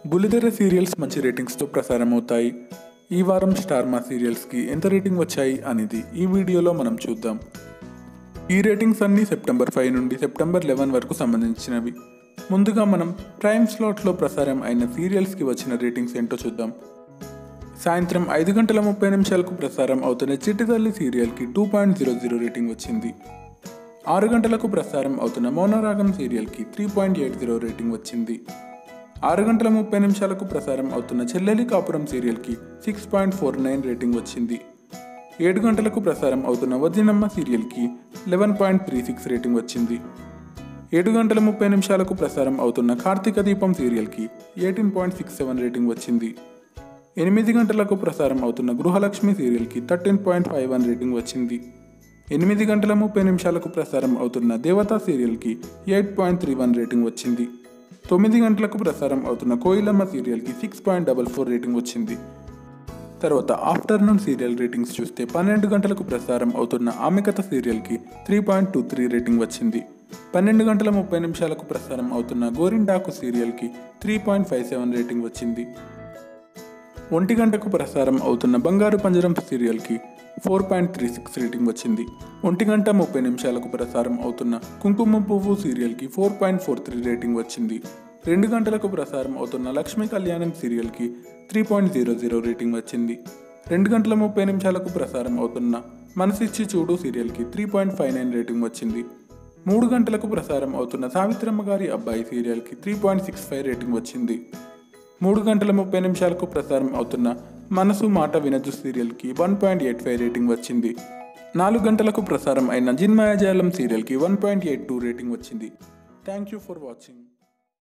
బుల్లితెర సీరియల్స్ మంచి రేటింగ్స్తో ప్రసారం అవుతాయి ఈ వారం స్టార్ మా సీరియల్స్కి ఎంత రేటింగ్ వచ్చాయి అనేది ఈ వీడియోలో మనం చూద్దాం ఈ రేటింగ్స్ అన్నీ సెప్టెంబర్ ఫైవ్ నుండి సెప్టెంబర్ లెవెన్ వరకు సంబంధించినవి ముందుగా మనం ప్రైమ్ స్లాట్లో ప్రసారం అయిన సీరియల్స్కి వచ్చిన రేటింగ్స్ ఏంటో చూద్దాం సాయంత్రం ఐదు గంటల ముప్పై నిమిషాలకు ప్రసారం అవుతున్న చిట్టితల్లి సీరియల్కి two point zero zero rating వచ్చింది ఆరు గంటలకు ప్రసారం అవుతున్న మౌనరాగం సీరియల్కి three point eight zero rating వచ్చింది ఆరు గంటల ముప్పై నిమిషాలకు ప్రసారం అవుతున్న చెల్లెలి కాపురం సీరియల్కి six point four nine rating వచ్చింది ఏడు గంటలకు ప్రసారం అవుతున్న వదినమ్మ సీరియల్కి eleven point three six rating వచ్చింది ఏడు గంటల ముప్పై నిమిషాలకు ప్రసారం అవుతున్న కార్తీక దీపం సీరియల్కి eighteen point six seven rating వచ్చింది ఎనిమిది గంటలకు ప్రసారం అవుతున్న గృహలక్ష్మి సీరియల్కి thirteen point five one rating వచ్చింది ఎనిమిది గంటల ముప్పై నిమిషాలకు ప్రసారం అవుతున్న దేవతా సీరియల్కి eight point three one rating వచ్చింది తొమ్మిది గంటలకు ప్రసారం అవుతున్న కోయిలమ్మ సీరియల్కి six point double four rating వచ్చింది తర్వాత ఆఫ్టర్నూన్ సీరియల్ రేటింగ్స్ చూస్తే పన్నెండు గంటలకు ప్రసారం అవుతున్న ఆమె కథ సీరియల్కి three point two three rating వచ్చింది పన్నెండు గంటల ముప్పై నిమిషాలకు ప్రసారం అవుతున్న గోరింటాకు సీరియల్కి three point five seven rating వచ్చింది ఒంటి గంటకు ప్రసారం అవుతున్న బంగారు పంజరం సీరియల్కి four point three six rating వచ్చింది ఒంటి గంట ముప్పై నిమిషాలకు ప్రసారం అవుతున్న కుంకుమ పువ్వు సీరియల్కి four point four three rating వచ్చింది రెండు గంటలకు ప్రసారం అవుతున్న లక్ష్మీ కళ్యాణం సీరియల్కి three point zero zero rating వచ్చింది రెండు గంటల ముప్పై నిమిషాలకు ప్రసారం అవుతున్న మనసిచ్చి చూడు సీరియల్కి three point five nine rating వచ్చింది మూడు గంటలకు ప్రసారం అవుతున్న సావిత్రమ్మ గారి అబ్బాయి సీరియల్కి three point six five rating వచ్చింది మూడు గంటల ముప్పై నిమిషాలకు ప్రసారం అవుతున్న మనసు మాట వినదు సీరియల్కి one point eight five rating వచ్చింది నాలుగు గంటలకు ప్రసారం అయిన జిన్మాయాజాలం సీరియల్కి one point eight two rating వచ్చింది థ్యాంక్ యూ ఫర్ వాచింగ్